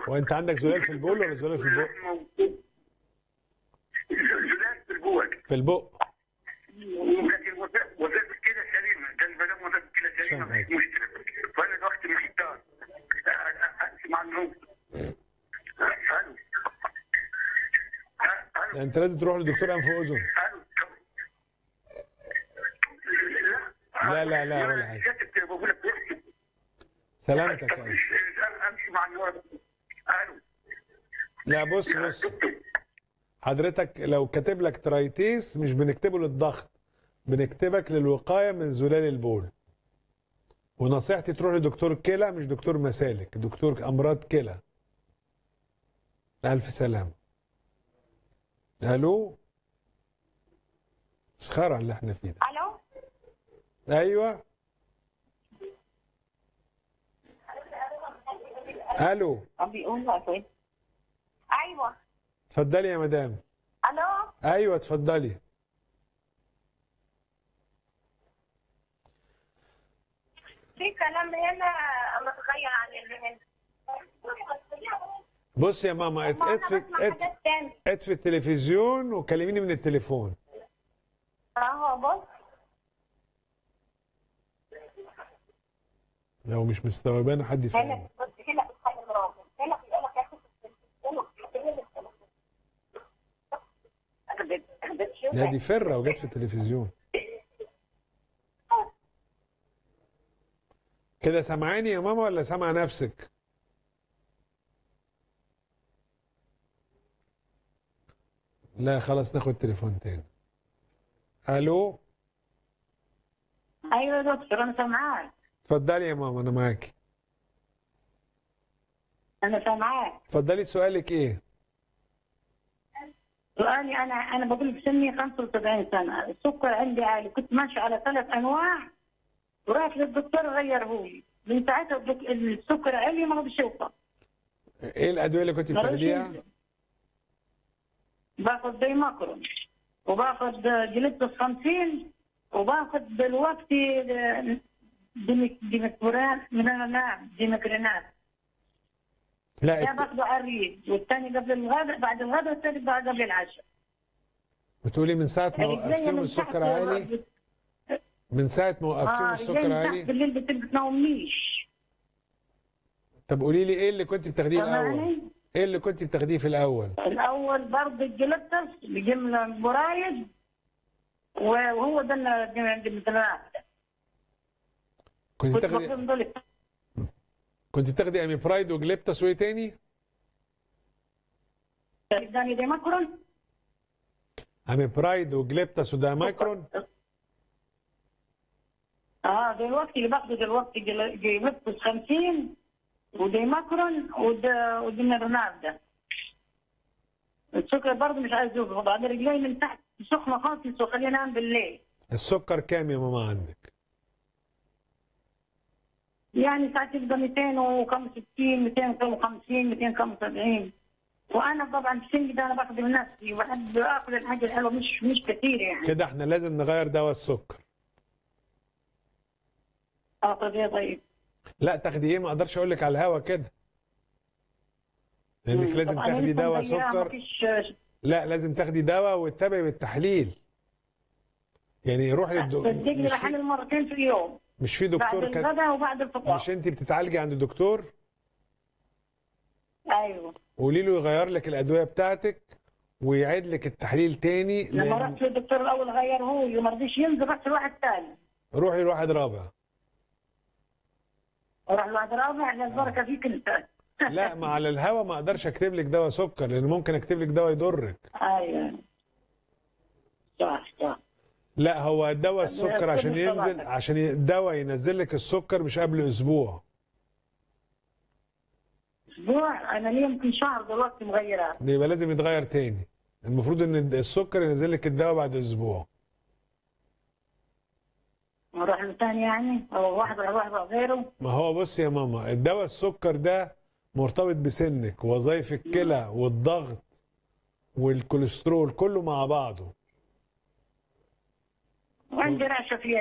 وانت عندك زلال في البول ولا زلال في البق موجود. زلال في البول في البق ولكن وظيفة وظيفة كده سليمة كان ما دام وظيفة كده سليمة سامعك. مفيش مشكلة فأنا دلوقتي محتار أمشي مع النوم ألو ألو انت لازم تروح لدكتور انف واذن ألو لا، لا، لا، ولا حاجة. حاجة بقول لك بس سلامتك يا طب أنس. امشي مع النوم الو لا بص بص حضرتك لو كاتب لك ترايتيس مش بنكتبه للضغط بنكتبك للوقايه من زلال البول ونصيحتي تروح لدكتور كلى مش دكتور مسالك دكتور امراض كلى الف سلامه الو مسخره اللي احنا فيه ده الو ايوه الو طب بيقول لك ايوه اتفضلي يا مدام الو ايوه اتفضلي في كلام هنا متغير عن اللي هنا بص يا ماما ات- ما اطفي انا بسمع ات- حاجات تاني اطفي التلفزيون وكلميني من التليفون اهو بص لو مش مستوعبانا حد هنا يفهم بص هنا بتخلي الراجل هنا بيقول لك ياخد بتشوف لا دي فره وجت في التلفزيون كده سامعاني يا ماما ولا سامعه نفسك لا خلاص ناخد تليفون تاني الو ايوه يا دكتور انا سامعاك اتفضلي يا ماما انا معاكي انا سامعاك اتفضلي سؤالك ايه سؤالي انا انا بقول لك سني 75 سنه السكر عندي عالي كنت ماشي على ثلاث انواع ورحت للدكتور غيره لي من ساعتها الدك- السكر عالي ما بشوفه ايه الادويه اللي كنت بتاخديها باخد ديماكرون وباخد جليبتوس 50 وباخد دلوقتي ديمك ديمكوران من نعم ديمكرينات لا ده الت- باخده على الريد والثاني قبل الغداء بعد الغداء والثالث بعد قبل العشاء بتقولي من ساعه ما رجليا وقفتيهم من السكر تحت عالي من ساعه ما وقفتيهم اه السكر رجلي من عالي تحت بالليل بت- بتنومنيش طب قولي لي ايه اللي كنت بتاخديه الاول سامعني؟ ايه اللي كنت بتاخديه في الاول الاول برضه الجليبتوس بجمله برايد وهو ده اللي الديمكرينات كنت كنت بتاخدي باخدهم دول كنت بتاخدي اميبرايد وجليبتاس وايه تاني اداني ديماكرون اميبرايد وجليبتاس ودامايكرون اه دلوقتي اللي باخده دلوقتي جل- جليبتوس 50 وديماكرون ود- وديميرونال ده السكر برضه مش عايز يظبط بعد رجلي من تحت سخنه خالص وخليني انام بالليل السكر كام يا ماما عندك يعني ساعات يبقى 265 250 275 وانا طبعا السن ده انا باخده من نفسي وبحب اخذ الحاجه الحلوه مش مش كثير يعني كده احنا لازم نغير دواء السكر اه طب يا طيب لا تاخدي ايه ما اقدرش اقول لك على الهوا كده لانك مم. لازم طب أنا تاخدي لسه دواء مضيعة، سكر مفيش لا لازم تاخدي دواء وتتابعي بالتحليل يعني روحي للدكتور صدقني مش بحلل في, مرتين في اليوم مش في بعد دكتور كده الغداء وبعد الفطار مش انت بتتعالجي عند الدكتور ايوه قولي له يغير لك الادويه بتاعتك ويعيد لك التحليل تاني لما لان رحت للدكتور الاول غير هو ما رضيش ينزل رحت لواحد ثاني روحي لواحد رابع اروح لواحد رابع لا البركه فيك انت لا ما على الهوا ما اقدرش اكتب لك دواء سكر لان ممكن اكتب لك دواء يضرك ايوه صح صح لا هو دواء السكر عشان كل ينزل صباحك. عشان الدواء ينزل لك السكر مش قبل اسبوع اسبوع انا لي يمكن شهر دلوقتي مغيرات يبقى لازم يتغير تاني المفروض ان السكر ينزل لك الدواء بعد اسبوع اروح لثاني يعني او واحد ولا واحد غيره ما هو بص يا ماما الدواء السكر ده مرتبط بسنك وظائف الكلى والضغط والكوليسترول كله مع بعضه وعندي رعشه في